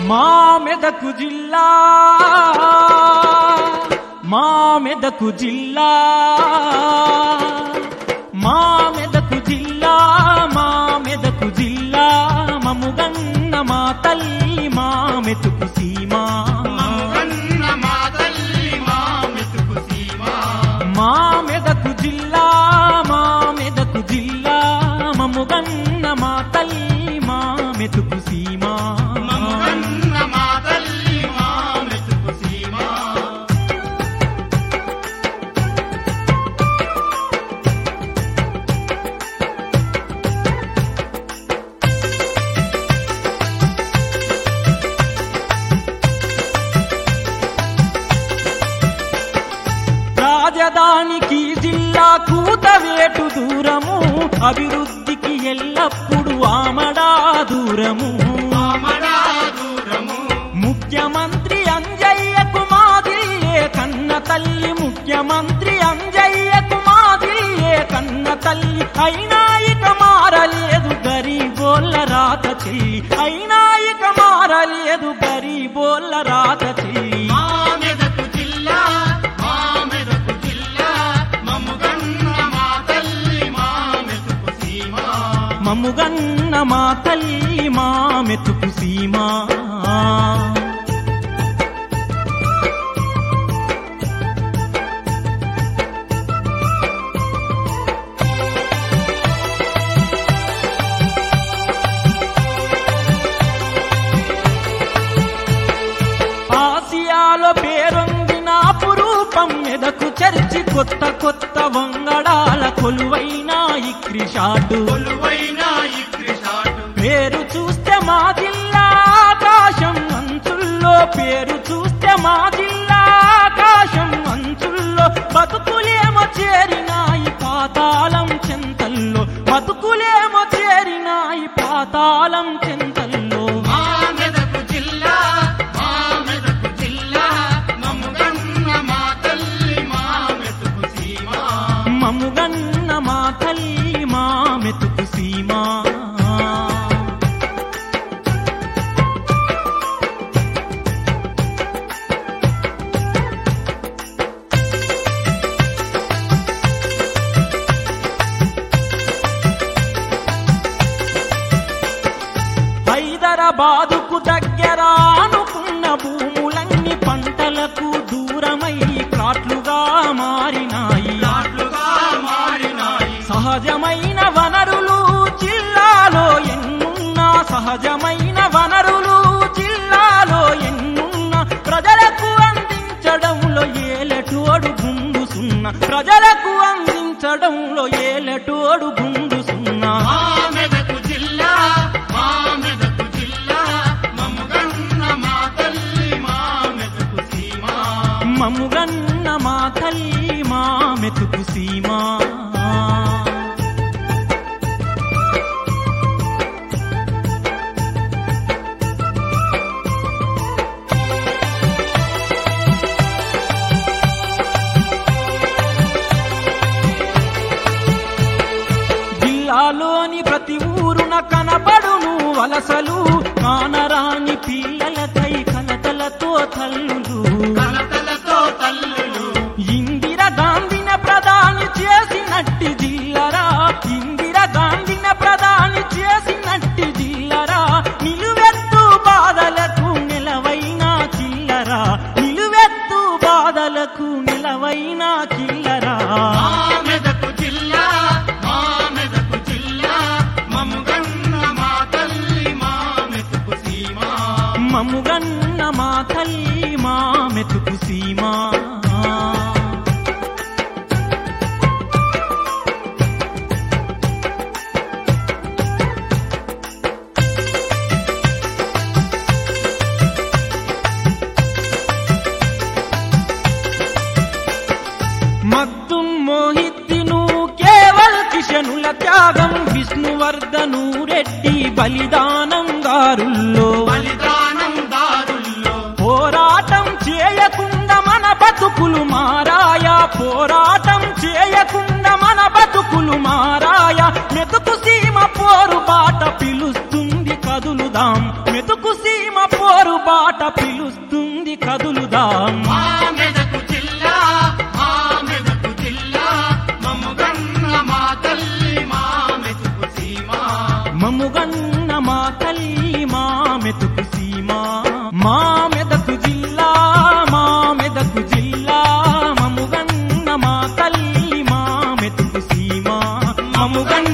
మా మెదకు జిల్లా మా మెదకు జిల్లా మా మెదకు జిల్లా మా మెదకు జిల్లా మముగన్న మా తల్లి మా మెతుకు సీమా మమ్మగన్న మా తల్లి మా మెతుకు సీమ మా మెదకు జిల్లా మా మెదకు జిల్లా మముగన్న మా తల్లి మా మెతుకు సీమా మమ్మగన్న మా తల్లి మా మెతుకు సీమ రాజధానికి జిల్లా కూతవేటు దూరము అభివృద్ధికి ఎల్లప్పుడు ఆమడా దూరము మామడా దూరము ముఖ్యమంత్రి అంజయ్యకు మాదిల్లే కన్న తల్లి ముఖ్యమంత్రి అంజయ్యకు మాదిల్లే కన్న తల్లి అయినా ఇక మారలేదు గరీబోళ్ళ రాత చెల్లి అయినా ఇక మారలేదు గరీబోళ్ళ రాత చెల్లి మా మెదకు జిల్లా మా మెదకు జిల్లా మమ్మగన్న మా తల్లి మా మెతుకు సీమ మముగన్న మా తల్లి మా మెతుకు సీమా ఆసియాలో పేరొందిన అపురూపం మెదకు చర్చి కొత్త కొత్త వంగడాల కొలువైన ఇక్రిషాటు కొలువైన ఇక్రిషాటు పేరు చూస్తే మా జిల్లా ఆకాశం అంచుల్లో పేరు చూస్తే మా జిల్లా ఆకాశం అంచుల్లో బతుకులేమో చేరినాయి పాతాళం చెంతల్లో బతుకులేమో చేరినాయి పాతాళం చెంతల్లో మా మెదకు జిల్లా మా మెదకు జిల్లా మమ్మగన్న మా తల్లి మా మెతుకు సీమ మముగన్న మా తల్లి మా మెతుకు సీమా హైదరాబాదుకు దగ్గర అనుకున్న భూములన్నీ పంటలకు దూరమై ప్లాట్లుగా మారినాయి నాట్లుగా మారినాయి సహజమైన వనరులు జిల్లాలో ఎన్నున్నా సహజమైన వనరులు జిల్లాలో ఎన్నున్నా ప్రజలకు అందించడంలో ఏలటోడు గుండు సున్నా ప్రజలకు అందించడంలో ఏలటోడు గుండు సున్నా మా మెదకు జిల్లా మా మెదకు జిల్లా మమ్మగన్న మా తల్లి మా మెదకు సీమ మముగన్న మా తల్లి మా మెతుకు సీమా జిల్లాలోని ప్రతి ఊరున కనబడును వలసలు కానరాని పిల్లలకై కలతలతో తల్లులు కలతలతో తల్లులు ఇందిర గాంధీన ప్రధాని చేసినట్టి జిల్లరా ఇందిర గాంధీన ప్రధాని చేసినట్టి జిల్లరా నిలువెత్తు బాధలకు నిలవైన కిల్లరా నిలువెత్తు బాధలకు నిలవైన కిల్లరా మా మెదకు జిల్లా మా మెదకు జిల్లా మమ్మగన్న మా తల్లి మా మెతుకు సీమ మముగన్న మా తల్లి మా మెతుకు సీమా మగ్దున్ మోహిద్దిను కేవల్ కిషనుల త్యాగం విష్ణువర్ధను రెడ్డి బలిదానం దారుల్లో బలిదానం దారుల్లో పోరాటం చేయకుండా మన బతుకులు మారాయా పోరాటం చేయకుండా మన బతుకులు మారాయా మెతుకు సీమ పోరు బాట పిలుస్తుంది కదులుదాం మెతుకు సీమ పోరు మముగన్న మా తల్లి మా మెతుకు సీమ మా మెదకు జిల్లా మా మెదకు జిల్లా మముగన్న మా తల్లి మా మెతుకు సీమ మముగన్న